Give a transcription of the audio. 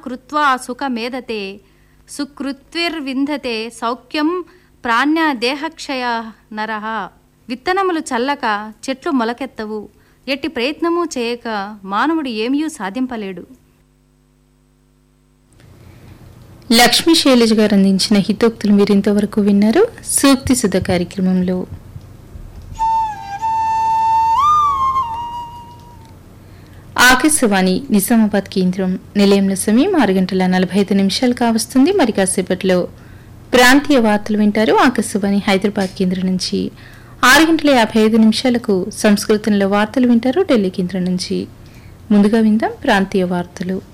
కృత్వా సుఖమేదతే సుకృత్విర్విందతే సౌఖ్యం ప్రాణ్య దేహక్షయ నరః విత్తనములు చల్లక చెట్లు మొలకెత్తవు ఎట్టి ప్రయత్నము చేయక మానవుడు ఏమీ సాధింపలేడు లక్ష్మీ శైలజ గారు అందించిన హితోక్తులు మీరు ఇంతవరకు విన్నారు సూక్తి సుధ కార్యక్రమంలో ఆకాశవాణి నిజామాబాద్ కేంద్రం నిలయంలో సమయం ఆరు గంటల నలభై ఐదు నిమిషాలు కావస్తుంది మరి కాసేపట్లో ప్రాంతీయ వార్తలు వింటారు ఆకాశవాణి హైదరాబాద్ కేంద్రం నుంచి ఆరు గంటల యాభై ఐదు నిమిషాలకు సంస్కృతంలో వార్తలు వింటారు ఢిల్లీ కేంద్రం నుంచి ముందుగా విందాం ప్రాంతీయ వార్తలు